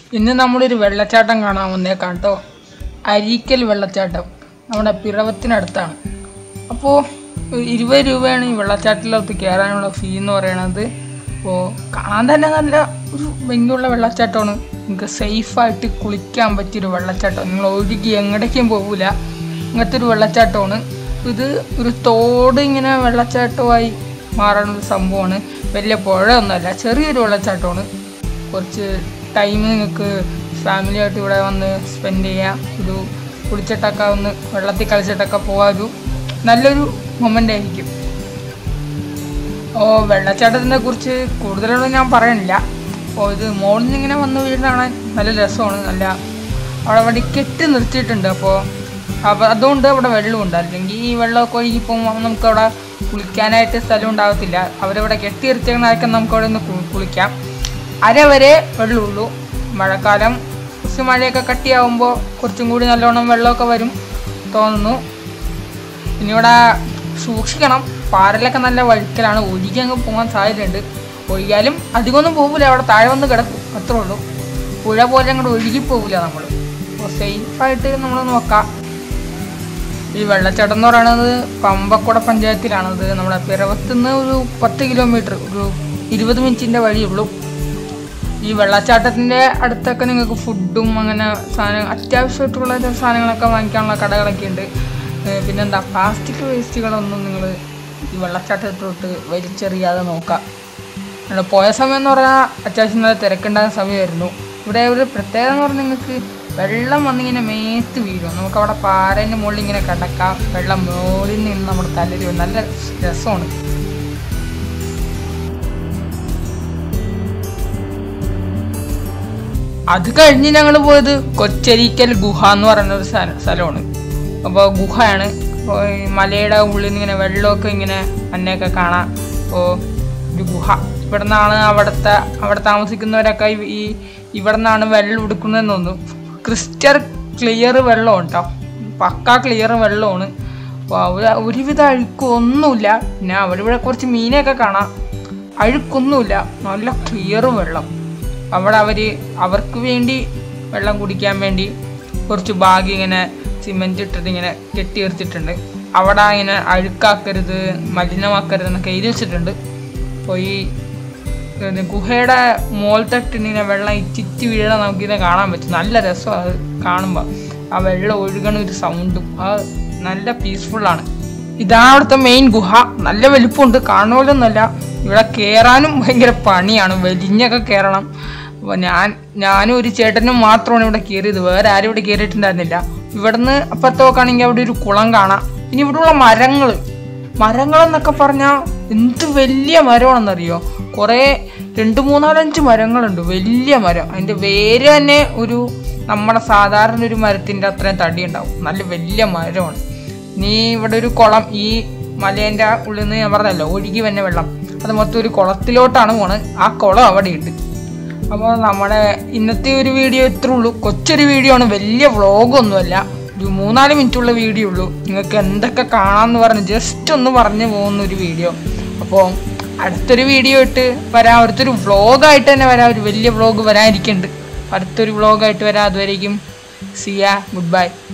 ഇന്ന് നമ്മളൊരു വെള്ളച്ചാട്ടം കാണാൻ വന്നേക്കാം കേട്ടോ അരീക്കൽ വെള്ളച്ചാട്ടം നമ്മുടെ പിറവത്തിനടുത്താണ് അപ്പോൾ ഇരുപത് രൂപയാണ് ഈ വെള്ളച്ചാട്ടത്തിലോട്ട് കയറാനുള്ള ഫീ എന്ന് പറയണത് അപ്പോൾ കാണാൻ തന്നെ നല്ല ഒരു ഭംഗിയുള്ള വെള്ളച്ചാട്ടമാണ് നിങ്ങൾക്ക് സേഫായിട്ട് കുളിക്കാൻ പറ്റിയൊരു വെള്ളച്ചാട്ടം നിങ്ങൾ ഒഴുകി എങ്ങടേക്കും പോകില്ല അങ്ങനത്തെ ഒരു വെള്ളച്ചാട്ടമാണ് ഇത് ഒരു തോട് ഇങ്ങനെ വെള്ളച്ചാട്ടമായി മാറുന്ന ഒരു സംഭവമാണ് വലിയ പുഴയൊന്നുമല്ല ചെറിയൊരു വെള്ളച്ചാട്ടമാണ് കുറച്ച് ടൈം നിങ്ങൾക്ക് ഫാമിലിയായിട്ട് ഇവിടെ വന്ന് സ്പെൻഡ് ചെയ്യാം ഒരു കുളിച്ചിട്ടൊക്കെ ഒന്ന് വെള്ളത്തിൽ കളിച്ചിട്ടൊക്കെ പോകാൻ ഒരു നല്ലൊരു മൊമെൻ്റ് ആയിരിക്കും ഓ വെള്ളച്ചാട്ടത്തിനെ കുറിച്ച് കൂടുതലൊന്നും ഞാൻ പറയണില്ല അപ്പോൾ ഇത് മോളിൽ നിന്ന് ഇങ്ങനെ വന്ന് വീഴുന്നതാണ് നല്ല രസമാണ് നല്ല അവിടെ അവിടെ കെട്ടി നിർത്തിയിട്ടുണ്ട് അപ്പോൾ അവ- അതുകൊണ്ട് അവിടെ വെള്ളമുണ്ട് അല്ലെങ്കിൽ ഈ വെള്ളമൊക്കെ ഒഴുകി പോകുമ്പോൾ നമുക്കവിടെ കുളിക്കാനായിട്ട് സ്ഥലം ഉണ്ടാകത്തില്ല അവരവിടെ കെട്ടി നിർത്തിയതായിരിക്കും നമുക്ക് അവിടെ നിന്ന് കു- കുളിക്കാം അര വരെ വെള്ളമുള്ളൂ മഴക്കാലം കുറച്ച് മഴയൊക്കെ കട്ടിയാവുമ്പോൾ കുറച്ചും കൂടി നല്ലോണം വെള്ളമൊക്കെ വരും തോന്നുന്നു പിന്നെ ഇവിടെ സൂക്ഷിക്കണം പാറലൊക്കെ നല്ല വഴുക്കലാണ് ഒഴുകി അങ്ങ് പോകാൻ സാധ്യതയുണ്ട് ഒഴുകിയാലും അധികമൊന്നും പോകില്ല അവിടെ താഴെ വന്ന് കിടക്കും അത്രേ ഉള്ളൂ പുഴ പോലെ അങ്ങോട്ട് ഒഴുകി പോകില്ല നമ്മൾ അപ്പോൾ സേഫായിട്ട് നമ്മൾ നോക്കാം ഈ വെള്ളച്ചാട്ടം എന്ന് പറയുന്നത് പമ്പക്കുട പഞ്ചായത്തിലാണത് നമ്മുടെ പിറവത്തുനിന്ന് ഒരു പത്ത് കിലോമീറ്റർ ഒരു ഇരുപത് മിനിറ്റിൻ്റെ വഴിയുള്ളൂ ഈ വെള്ളച്ചാട്ടത്തിൻ്റെ അടുത്തൊക്കെ നിങ്ങൾക്ക് ഫുഡും അങ്ങനെ സാധനം അത്യാവശ്യമായിട്ടുള്ള ചില സാധനങ്ങളൊക്കെ വാങ്ങിക്കാനുള്ള കടകളൊക്കെ ഉണ്ട് ഏഹ് പിന്നെന്താ പ്ലാസ്റ്റിക് വേസ്റ്റുകളൊന്നും നിങ്ങൾ ഈ വെള്ളച്ചാട്ടത്തിലോട്ട് വലിച്ചെറിയാതെ നോക്കുക നമ്മൾ പോയ സമയം എന്ന് പറഞ്ഞാൽ അത്യാവശ്യം നല്ല തിരക്കുണ്ടാകുന്ന സമയമായിരുന്നു ഇവിടെ ഒരു പ്രത്യേകത എന്ന് പറഞ്ഞാൽ നിങ്ങൾക്ക് വെള്ളം വന്നിങ്ങനെ മേത്ത് വീഴും നമുക്ക് അവിടെ പാറേൻ്റെ മുകളിൽ ഇങ്ങനെ കിടക്കാം വെള്ളം മുകളിൽ നിന്ന് നമ്മുടെ തലയിൽ വീഴും. നല്ല രസമാണ് അത് കഴിഞ്ഞ് ഞങ്ങൾ പോയത് കൊച്ചരിക്കൽ ഗുഹ എന്ന് പറയുന്ന ഒരു സ്ഥല- സ്ഥലമാണ് അപ്പോൾ ഗുഹയാണ് അപ്പോൾ ഈ മലയുടെ ഉള്ളിൽ നിന്ന് ഇങ്ങനെ വെള്ളമൊക്കെ ഇങ്ങനെ അന്നയൊക്കെ കാണാം അപ്പോൾ ഒരു ഗുഹ ഇവിടെ നിന്നാണ് അവിടുത്തെ അവിടെ താമസിക്കുന്നവരൊക്കെ ഈ- ഈ ഇവിടെ നിന്നാണ് വെള്ളം എടുക്കുന്നതെന്ന് തോന്നുന്നു ക്രിസ്റ്റർ ക്ലിയർ വെള്ളമാണ് കേട്ടോ പക്ക ക്ലിയർ വെള്ളമാണ് അപ്പോൾ അവിടെ ഒരുവിധ അഴുക്കൊന്നുമില്ല പിന്നെ അവിടെ ഇവിടെ കുറച്ച് മീനെയൊക്കെ കാണാം അഴുക്കൊന്നുമില്ല നല്ല ക്ലിയർ വെള്ളം അവിടെ അവർ അവർക്ക് വേണ്ടി വെള്ളം കുടിക്കാൻ വേണ്ടി കുറച്ച് ബാഗ് ഇങ്ങനെ സിമെൻറ്റ് ഇട്ടിട്ട് ഇങ്ങനെ കെട്ടി നിർത്തിയിട്ടുണ്ട് അവിടെ ഇങ്ങനെ അഴുക്കാക്കരുത് മലിനമാക്കരുത് എന്നൊക്കെ എഴുതി വെച്ചിട്ടുണ്ട് അപ്പോൾ ഈ ഇത് ഗുഹയുടെ മോൾത്തട്ടിന് ഇങ്ങനെ വെള്ളം ഇറ്റിറ്റ് വീഴാൻ നമുക്കിത് കാണാൻ പറ്റും നല്ല രസമാണ് അത് കാണുമ്പോൾ ആ വെള്ളം ഒഴുകണ ഒരു സൗണ്ടും അത് നല്ല പീസ്ഫുള്ളാണ് ഇതാണ് അവിടുത്തെ മെയിൻ ഗുഹ നല്ല വലിപ്പമുണ്ട് കാണുമല്ലൊന്നുമല്ല ഇവിടെ കയറാനും ഭയങ്കര പണിയാണ് വലിഞ്ഞൊക്കെ കയറണം അപ്പോൾ ഞാൻ ഞാനും ഒരു ചേട്ടനും മാത്രമാണ് ഇവിടെ കയറിയത് വേറെ ആരും ഇവിടെ കയറിയിട്ടുണ്ടായിരുന്നില്ല ഇവിടുന്ന് അപ്പുറത്ത് നോക്കുകയാണെങ്കിൽ അവിടെ ഒരു കുളം കാണാം ഇനി ഇവിടെയുള്ള മരങ്ങൾ മരങ്ങളെന്നൊക്കെ പറഞ്ഞാൽ എന്ത് വലിയ മരമാണെന്നറിയോ കുറേ രണ്ട് മൂന്നാലഞ്ച് മരങ്ങളുണ്ട് വലിയ മരം അതിൻ്റെ വേര് തന്നെ ഒരു നമ്മുടെ സാധാരണ ഒരു മരത്തിൻ്റെ അത്രയും തടി ഉണ്ടാവും നല്ല വലിയ മരമാണ് നീ ഇവിടെ ഒരു കുളം ഈ മലേൻ്റെ ഉള്ളിൽ നിന്ന് ഞാൻ പറഞ്ഞല്ലോ ഒഴുകി വന്ന വെള്ളം അത് മൊത്തം ഒരു കുളത്തിലോട്ടാണ് പോണത് ആ കുളം അവിടെയുണ്ട് അപ്പോൾ നമ്മുടെ ഇന്നത്തെ ഒരു വീഡിയോ ഇത്രേ ഉള്ളൂ കൊച്ചൊരു വീഡിയോ ആണ് വലിയ വ്ളോഗൊന്നുമല്ല ഒരു മൂന്നാല് മിനിറ്റുള്ള വീഡിയോ ഉള്ളൂ നിങ്ങൾക്ക് എന്തൊക്കെ കാണാമെന്ന് പറഞ്ഞ് ജസ്റ്റ് ഒന്ന് പറഞ്ഞു പോകുന്ന ഒരു വീഡിയോ അപ്പോൾ അടുത്തൊരു വീഡിയോ ഇട്ട് വരാം അടുത്തൊരു വ്ളോഗായിട്ട് തന്നെ വരാം ഒരു വലിയ വ്ളോഗ് വരാനിരിക്കുന്നുണ്ട് അടുത്തൊരു വ്ളോഗായിട്ട് വരാം അതുവരേക്കും സിയ ഗുഡ് ബൈ